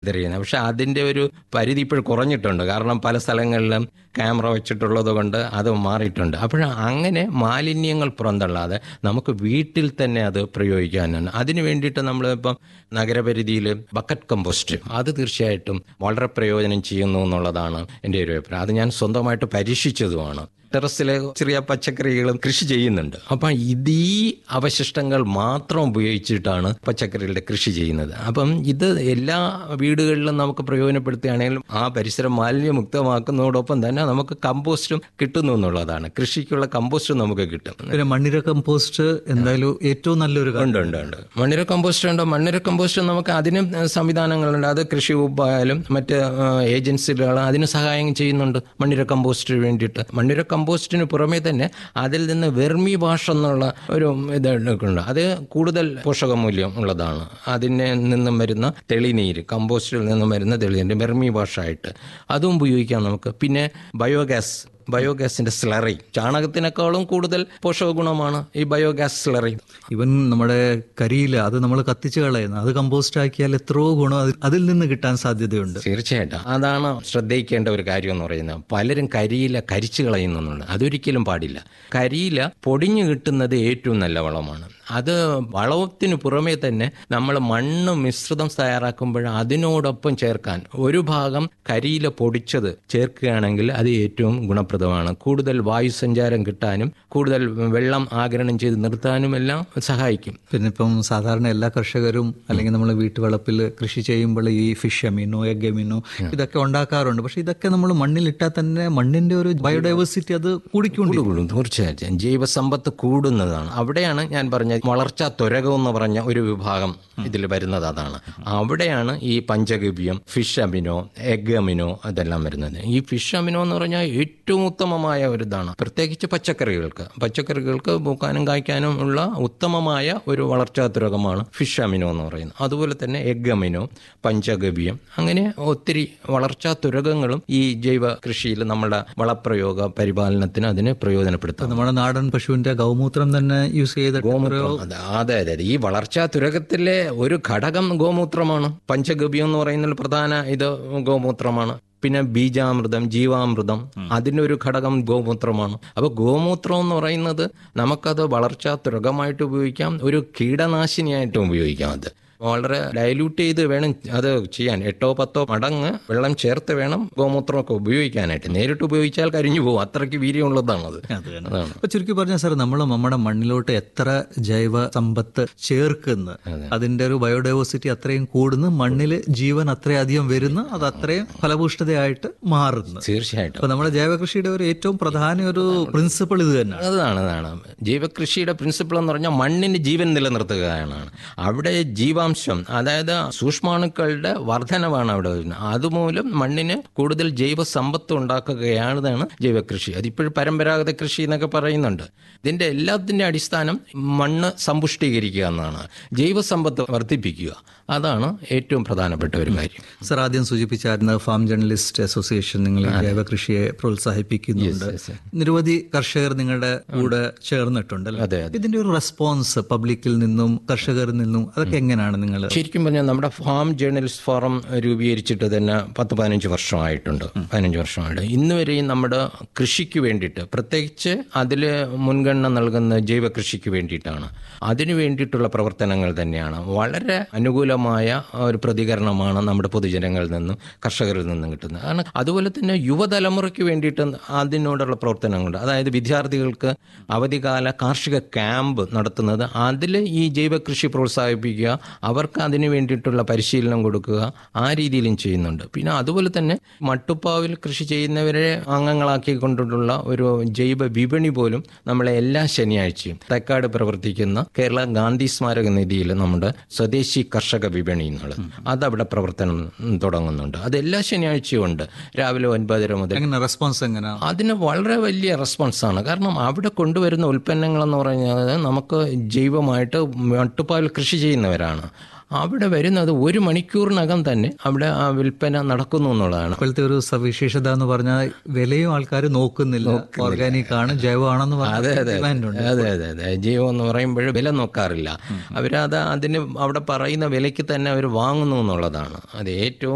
തിരിച്ചറിയുന്നത് പക്ഷെ അതിൻ്റെ ഒരു പരിധി ഇപ്പോൾ കുറഞ്ഞിട്ടുണ്ട് കാരണം പല സ്ഥലങ്ങളിലും ക്യാമറ വെച്ചിട്ടുള്ളത് കൊണ്ട് അത് മാറിയിട്ടുണ്ട് അപ്പോൾ അങ്ങനെ മാലിന്യങ്ങൾ പുറന്തള്ളാതെ നമുക്ക് വീട്ടിൽ തന്നെ അത് പ്രയോഗിക്കാനാണ് അതിന് വേണ്ടിയിട്ട് നമ്മൾ ഇപ്പം നഗരപരിധിയിൽ ബക്കറ്റ് കമ്പോസ്റ്റ് അത് തീർച്ചയായിട്ടും വളരെ പ്രയോജനം ചെയ്യുന്നു എന്നുള്ളതാണ് എൻ്റെ ഒരു അഭിപ്രായം അത് ഞാൻ സ്വന്തമായിട്ട് പരീക്ഷിച്ചതുമാണ് ടെറസിലെ ചെറിയ പച്ചക്കറികളും കൃഷി ചെയ്യുന്നുണ്ട് അപ്പം ഇത് ഈ അവശിഷ്ടങ്ങൾ മാത്രം ഉപയോഗിച്ചിട്ടാണ് പച്ചക്കറികളുടെ കൃഷി ചെയ്യുന്നത് അപ്പം ഇത് എല്ലാ വീടുകളിലും നമുക്ക് പ്രയോജനപ്പെടുത്തുകയാണെങ്കിലും ആ പരിസരം മാലിന്യമുക്തമാക്കുന്നതോടൊപ്പം തന്നെ നമുക്ക് കമ്പോസ്റ്റും കിട്ടുന്നു എന്നുള്ളതാണ് കൃഷിക്കുള്ള കമ്പോസ്റ്റും നമുക്ക് കിട്ടും പിന്നെ മണ്ണിര കമ്പോസ്റ്റ് എന്തായാലും ഏറ്റവും നല്ലൊരു കാര്യം ഉണ്ട് ഉണ്ട് ഉണ്ട് മണ്ണിര കമ്പോസ്റ്റ് ഉണ്ട് മണ്ണിര കമ്പോസ്റ്റ് നമുക്ക് അതിനും ഏഹ്, സംവിധാനങ്ങളുണ്ട് അത് കൃഷി വകുപ്പായാലും മറ്റ് ഏഹ്, ഏജൻസികൾ അതിന് സഹായം ചെയ്യുന്നുണ്ട് മണ്ണിര കമ്പോസ്റ്റിന് വേണ്ടിയിട്ട് മണ്ണിര കമ്പോസ്റ്റിന് പുറമേ തന്നെ അതിൽ നിന്ന് വെർമി വാഷ് എന്നുള്ള ഒരു ഇത് ഉണ്ട് അത് കൂടുതൽ പോഷകമൂല്യം ഉള്ളതാണ് അതിന് നിന്നും വരുന്ന തെളിനീര് കമ്പോസ്റ്റിൽ നിന്നും വരുന്ന തെളിനീര് വെർമി വാഷായിട്ട് അതും ഉപയോഗിക്കാം നമുക്ക് പിന്നെ ബയോഗ്യാസ് ബയോഗ്യാസിന്റെ സ്ലറി ചാണകത്തിനേക്കാളും കൂടുതൽ പോഷക ഗുണമാണ് ഈ ബയോഗ്യാസ് സ്ലറി ഇവൻ നമ്മുടെ കരിയില അത് നമ്മൾ കത്തിച്ച് കളയുന്നു അത് കമ്പോസ്റ്റ് ആക്കിയാൽ എത്രയോ ഗുണം അതിൽ- അതിൽ നിന്ന് കിട്ടാൻ സാധ്യതയുണ്ട് തീർച്ചയായിട്ടും അതാണ് ശ്രദ്ധിക്കേണ്ട ഒരു കാര്യം എന്ന് പറയുന്നത് പലരും കരിയില കരിച്ചു കളയുന്നുണ്ട് അതൊരിക്കലും പാടില്ല കരിയില പൊടിഞ്ഞു കിട്ടുന്നത് ഏറ്റവും നല്ല വളമാണ് അത് വളത്തിന് പുറമേ തന്നെ നമ്മൾ മണ്ണ് മിശ്രിതം തയ്യാറാക്കുമ്പോൾ അതിനോടൊപ്പം ചേർക്കാൻ ഒരു ഭാഗം കരിയില പൊടിച്ചത് ചേർക്കുകയാണെങ്കിൽ അത് ഏറ്റവും ഗുണപ്രദമാണ് കൂടുതൽ വായുസഞ്ചാരം കിട്ടാനും കൂടുതൽ വെള്ളം ആഗിരണം ചെയ്ത് നിർത്താനും എല്ലാം സഹായിക്കും പിന്നെ ഇപ്പം സാധാരണ എല്ലാ കർഷകരും അല്ലെങ്കിൽ നമ്മൾ വീട്ടുവളപ്പിൽ കൃഷി ചെയ്യുമ്പോൾ ഈ ഫിഷ് അമീനോ എഗ് അമീനോ ഇതൊക്കെ ഉണ്ടാക്കാറുണ്ട് പക്ഷെ ഇതൊക്കെ നമ്മൾ മണ്ണിലിട്ടാൽ തന്നെ മണ്ണിന്റെ ഒരു ബയോഡൈവേഴ്സിറ്റി അത് കൂടിക്കൊണ്ട് കൂടും തീർച്ചയായിട്ടും ജൈവസമ്പത്ത് കൂടുന്നതാണ് അവിടെയാണ് ഞാൻ പറഞ്ഞ വളർച്ചാ ത്വരകം എന്ന് പറഞ്ഞ ഒരു വിഭാഗം ഇതിൽ വരുന്നത് അതാണ് അവിടെയാണ് ഈ പഞ്ചഗവ്യം ഫിഷ് അമിനോ എഗ് അമിനോ അതെല്ലാം വരുന്നത് ഈ ഫിഷ് അമിനോ എന്ന് പറഞ്ഞാൽ ഏറ്റവും ഉത്തമമായ ഒരു ഇതാണ് പ്രത്യേകിച്ച് പച്ചക്കറികൾക്ക് പച്ചക്കറികൾക്ക് പൂക്കാനും കായ്ക്കാനും ഉള്ള ഉത്തമമായ ഒരു വളർച്ചാ ത്വരകമാണ് ഫിഷ് അമിനോ എന്ന് പറയുന്നത് അതുപോലെ തന്നെ എഗ് അമിനോ പഞ്ചഗവ്യം അങ്ങനെ ഒത്തിരി വളർച്ചാ ത്വരകങ്ങളും ഈ ജൈവ കൃഷിയിൽ നമ്മുടെ വളപ്രയോഗ പരിപാലനത്തിന് അതിന് പ്രയോജനപ്പെടുത്താം നമ്മുടെ നാടൻ പശുവിന്റെ ഗൗമൂത്രം തന്നെ യൂസ് ചെയ്തിട്ട് ഗോമൂത്രം അതെ അതെ അതെ അതെ. ഈ വളർച്ചാ തുരകത്തിലെ ഒരു ഘടകം ഗോമൂത്രമാണ് പഞ്ചഗവ്യം എന്ന് പറയുന്ന ഒരു പ്രധാന ഇത് ഗോമൂത്രമാണ് പിന്നെ ബീജാമൃതം ജീവാമൃതം അതിൻ്റെ ഒരു ഘടകം ഗോമൂത്രമാണ് അപ്പോൾ ഗോമൂത്രം എന്ന് പറയുന്നത് നമുക്കത് വളർച്ചാ തുരകമായിട്ട് ഉപയോഗിക്കാം ഒരു കീടനാശിനിയായിട്ടും ഉപയോഗിക്കാം അത് വളരെ ഡയലൂട്ട് ചെയ്ത് വേണം അത് ചെയ്യാൻ എട്ടോ പത്തോ മടങ്ങ് വെള്ളം ചേർത്ത് വേണം ഗോമൂത്രമൊക്കെ ഉപയോഗിക്കാനായിട്ട് നേരിട്ട് ഉപയോഗിച്ചാൽ കരിഞ്ഞു പോകും അത്രയ്ക്ക് വീര്യമുള്ളതാണത് അതാണ് അപ്പൊ ചുരുക്കി പറഞ്ഞ സാർ നമ്മൾ നമ്മുടെ മണ്ണിലോട്ട് എത്ര ജൈവ സമ്പത്ത് ചേർക്കുന്നു അതിന്റെ ഒരു ബയോഡൈവേഴ്സിറ്റി അത്രയും കൂടുന്നു മണ്ണിൽ ജീവൻ അത്രയധികം വരുന്നു അത് അത്രയും ഫലഭൂഷ്ഠതയായിട്ട് മാറുന്നു തീർച്ചയായിട്ടും അപ്പൊ നമ്മുടെ ജൈവ കൃഷിയുടെ ഒരു ഏറ്റവും പ്രധാന ഒരു പ്രിൻസിപ്പിൾ ഇത് തന്നെയാണ് അതാണ് അതാണ് ജൈവകൃഷിയുടെ പ്രിൻസിപ്പിൾ എന്ന് പറഞ്ഞാൽ മണ്ണിന് ജീവൻ നിലനിർത്തുക എന്നാണ് അവിടെ ജീവാംശം അതായത് സൂക്ഷ്മാണുക്കളുടെ വർധനവാണ് അവിടെ വരുന്നത് അതുമൂലം മണ്ണിന് കൂടുതൽ ജൈവ സമ്പത്ത് ഉണ്ടാക്കുകയാണതാണ് ജൈവകൃഷി അതിപ്പോഴും പരമ്പരാഗത കൃഷി എന്നൊക്കെ പറയുന്നുണ്ട് ഇതിന്റെ എല്ലാത്തിന്റെ അടിസ്ഥാനം മണ്ണ് സമ്പുഷ്ടീകരിക്കുക എന്നാണ് ജൈവസമ്പത്ത് വർദ്ധിപ്പിക്കുക അതാണ് ഏറ്റവും പ്രധാനപ്പെട്ട ഒരു കാര്യം സർ ആദ്യം സൂചിപ്പിച്ചായിരുന്ന ഫാം ജേർണലിസ്റ്റ് അസോസിയേഷൻ നിങ്ങൾ ഈ ജൈവ കൃഷിയെ പ്രോത്സാഹിപ്പിക്കുന്നുണ്ട് നിരവധി കർഷകർ നിങ്ങളുടെ കൂടെ ചേർന്നിട്ടുണ്ടല്ലോ അതെ, ഇതിന്റെ ഒരു റെസ്പോൺസ് പബ്ലിക്കിൽ നിന്നും കർഷകരിൽ നിന്നും അതൊക്കെ എങ്ങനെയാണ് നിങ്ങൾ ശരിക്കും പറഞ്ഞാൽ നമ്മുടെ ഫാം ജേർണലിസ്റ്റ് ഫോറം രൂപീകരിച്ചിട്ട് തന്നെ പത്ത് പതിനഞ്ച് വർഷമായിട്ടുണ്ട് പതിനഞ്ച് വർഷമായിട്ട് ഇന്ന് വരെയും നമ്മുടെ കൃഷിക്ക് വേണ്ടിയിട്ട് പ്രത്യേകിച്ച് അതിൽ മുൻഗണന നൽകുന്ന ജൈവ കൃഷിക്ക് വേണ്ടിയിട്ടാണ് അതിനു വേണ്ടിയിട്ടുള്ള പ്രവർത്തനങ്ങൾ തന്നെയാണ് വളരെ അനുകൂലമായ ഒരു പ്രതികരണമാണ് നമ്മുടെ പൊതുജനങ്ങളിൽ നിന്നും കർഷകരിൽ നിന്നും കിട്ടുന്നത് കാരണം അതുപോലെ തന്നെ യുവതലമുറയ്ക്ക് വേണ്ടിയിട്ട് അതിനോടുള്ള പ്രവർത്തനങ്ങളുണ്ട് അതായത് വിദ്യാർത്ഥികൾക്ക് അവധികാല കാർഷിക ക്യാമ്പ് നടത്തുന്നത് അതിൽ ഈ ജൈവ കൃഷി പ്രോത്സാഹിപ്പിക്കുക അവർക്ക് അതിന് വേണ്ടിയിട്ടുള്ള പരിശീലനം കൊടുക്കുക ആ രീതിയിലും ചെയ്യുന്നുണ്ട് പിന്നെ അതുപോലെ തന്നെ മട്ടുപ്പാവിൽ കൃഷി ചെയ്യുന്നവരെ അംഗങ്ങളാക്കിക്കൊണ്ടുള്ള ഒരു ജൈവ വിപണി പോലും നമ്മളെ എല്ലാ ശനിയാഴ്ചയും തക്കാട് പ്രവർത്തിക്കുന്ന കേരള ഗാന്ധി സ്മാരക നിധിയിൽ നമ്മുടെ സ്വദേശി കർഷക വിപണി എന്നുള്ളത് അതവിടെ പ്രവർത്തനം തുടങ്ങുന്നുണ്ട് അത് എല്ലാ ശനിയാഴ്ചയും ഉണ്ട് രാവിലെ ഒൻപതര മുതൽ എങ്ങനെ റെസ്പോൺസ് എങ്ങനെയാണ് അതിന് വളരെ വലിയ റെസ്പോൺസാണ് കാരണം അവിടെ കൊണ്ടുവരുന്ന ഉൽപ്പന്നങ്ങൾ എന്ന് പറഞ്ഞാൽ നമുക്ക് ജൈവമായിട്ട് മട്ടുപ്പാൽ കൃഷി ചെയ്യുന്നവരാണ് അവിടെ വരുന്നത് ഒരു മണിക്കൂറിനകം തന്നെ അവിടെ ആ വിൽപ്പന നടക്കുന്നു എന്നുള്ളതാണ് ഇപ്പോഴത്തെ ഒരു സവിശേഷത എന്ന് പറഞ്ഞാൽ വിലയും ആൾക്കാർ നോക്കുന്നില്ല ഓർഗാനിക് ആണ് ജൈവമാണെന്ന് അതെ അതെ ഡിമാൻഡ് ഉണ്ട് അതെ അതെ അതെ ജീവം എന്ന് പറയുമ്പോൾ വില നോക്കാറില്ല അവരത് അതിന് അവിടെ പറയുന്ന വിലയ്ക്ക് തന്നെ അവർ വാങ്ങുന്നു എന്നുള്ളതാണ് അത് ഏറ്റവും